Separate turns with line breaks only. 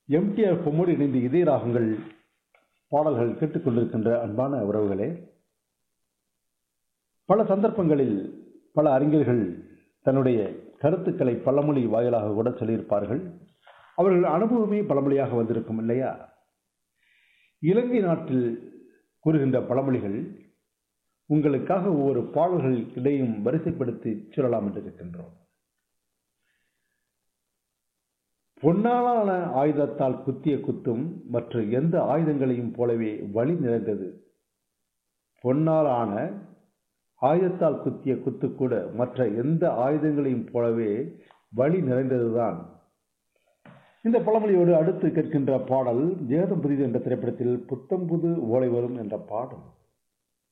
MTR பொம்மோடு இணைந்து இதய ராகங்கள் பாடல்கள் கேட்டுக்கொண்டிருக்கின்ற அன்பான உறவுகளே பல சந்தர்ப்பங்களில் பல அறிஞர்கள் தன்னுடைய கருத்துக்களை பழமொழி வாயிலாக கூட சொல்லியிருப்பார்கள் அவர்கள் அனுபவமே பழமொழியாக வந்திருக்கும் இல்லையா இலங்கை நாட்டில் கூறுகின்ற பழமொழிகள் உங்களுக்காக ஒவ்வொரு பாடல்கள் இடையும் வரிசைப்படுத்தி சொல்லலாம் என்று இருக்கின்றோம் பொன்னாலான ஆயுதத்தால் குத்திய குத்தும் மற்ற எந்த ஆயுதங்களையும் போலவே வழி நிறைந்தது பொன்னாலான ஆயுதத்தால் குத்திய குத்து கூட மற்ற எந்த ஆயுதங்களையும் போலவே வழி நிறைந்ததுதான் இந்த பழமொழியோடு அடுத்து கேட்கின்ற பாடல் ஜேதம் புரிது என்ற திரைப்படத்தில் புத்தம் புது ஓலை வரும் என்ற பாடல்